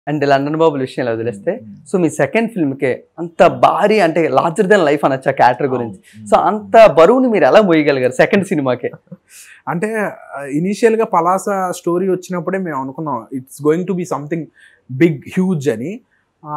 And London బాబుల విషయంలో వదిలేస్తే so మీ second ఫిల్మ్కే అంత భారీ అంటే లార్జర్ దెన్ లైఫ్ అనొచ్చు ఆ క్యారెక్టర్ గురించి సో అంత బరువుని మీరు ఎలా మోయగలిగారు సెకండ్ సినిమాకే అంటే ఇనీషియల్ గా పలాస స్టోరీ వచ్చినప్పుడే మేము అనుకున్నాం it's going to be something big huge అని ఆ,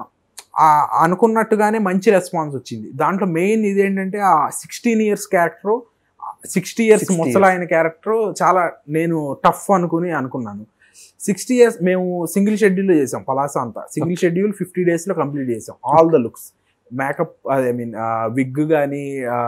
ఆ అనుకున్నట్టుగానే మంచి రెస్పాన్స్ వచ్చింది దాంట్లో మెయిన్ ఇదేంటంటే ఆ sixteen years character sixty years 60 years. ముసలాయన క్యారెక్టర్ చాలా నేను టఫ్ అనుకుని అనుకున్నాను సిక్స్టీ ఇయర్స్ మేము సింగిల్ షెడ్యూల్ చేసాం పలాస అంతా సింగిల్ షెడ్యూల్ ఫిఫ్టీ డేస్లో కంప్లీట్ చేసాం all the looks makeup I mean wig కానీ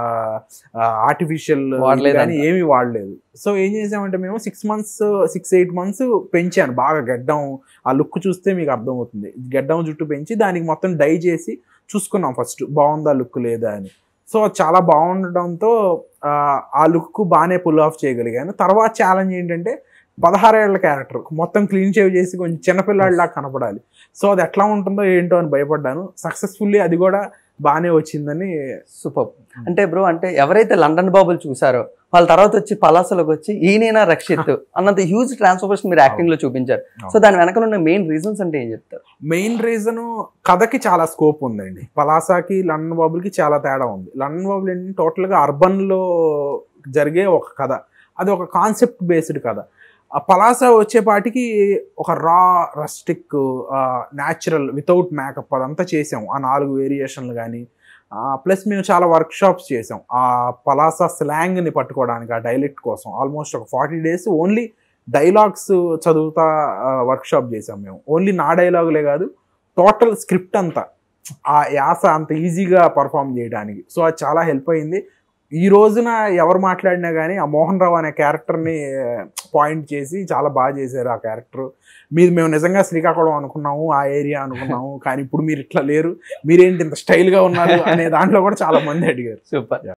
ఆర్టిఫిషియల్ వాడలేదంట. కానీ ఏమీ వాడలేదు సో ఏం చేసామంటే మేము six months six eight months పెంచాను బాగా గడ్డం ఆ లుక్ చూస్తే మీకు అర్థమవుతుంది గడ్డం జుట్టు పెంచి దానికి మొత్తం డై చేసి చూసుకున్నాం ఫస్ట్ బాగుందా లుక్ లేదా అని సో చాలా బాగుండడంతో ఆ, ఆ లుక్ బాగానే పుల్ ఆఫ్ చేయగలిగాను తర్వాత ఛాలెంజ్ ఏంటంటే పదహారేళ్ల క్యారెక్టర్ మొత్తం క్లీన్ షేవ్ చేసి కొంచెం చిన్నపిల్లాడిలా కనపడాలి సో అది ఎట్లా ఉంటుందో ఏంటో అని భయపడ్డాను సక్సెస్ఫుల్లీ అది కూడా బాగానే వచ్చిందని సూపర్ అంటే బ్రో అంటే ఎవరైతే లండన్ బాబులు చూసారో వాళ్ళ తర్వాత వచ్చి పలాసలోకి వచ్చి ఈయనైనా రక్షిత్ అన్నంత హ్యూజ్ ట్రాన్స్ఫర్మేషన్ మీరు యాక్టింగ్ లో చూపించారు సో దాని వెనకాల ఉన్న మెయిన్ రీజన్స్ అంటే ఏం చెప్తారు మెయిన్ రీజన్ కథకి చాలా స్కోప్ ఉందండి పలాసాకి లండన్ బాబులకి చాలా తేడా ఉంది లండన్ బాబులు ఏంటంటే టోటల్గా అర్బన్లో జరిగే ఒక కథ అది ఒక కాన్సెప్ట్ బేస్డ్ కథ ఆ పలాస వచ్చేపాటికి ఒక రా రస్టిక్ న్యాచురల్ వితౌట్ మేకప్ అదంతా చేసాం ఆ నాలుగు వేరియేషన్లు కానీ ప్లస్ మేము చాలా వర్క్ షాప్స్ చేసాం ఆ పలాస స్లాంగ్ని పట్టుకోవడానికి ఆ డైలెక్ట్ కోసం ఆల్మోస్ట్ ఒక ఫార్టీ డేస్ ఓన్లీ డైలాగ్స్ చదువుతా వర్క్ షాప్ చేసాం మేము ఓన్లీ నా డైలాగులే కాదు టోటల్ స్క్రిప్ట్ అంతా ఆ యాస అంత ఈజీగా పర్ఫామ్ చేయడానికి సో అది చాలా హెల్ప్ అయింది ఈ రోజున ఎవరు మాట్లాడినా కానీ ఆ మోహన్ రావు అనే క్యారెక్టర్ని పాయింట్ చేసి చాలా బాగా చేశారు ఆ క్యారెక్టర్ మీరు మేము నిజంగా శ్రీకాకుళం అనుకున్నాము ఆ ఏరియా అనుకున్నాము కానీ ఇప్పుడు మీరు ఇట్లా లేరు మీరేంటి ఇంత స్టైల్గా ఉన్నారు అనే దాంట్లో కూడా చాలా మంది అడిగారు సూపర్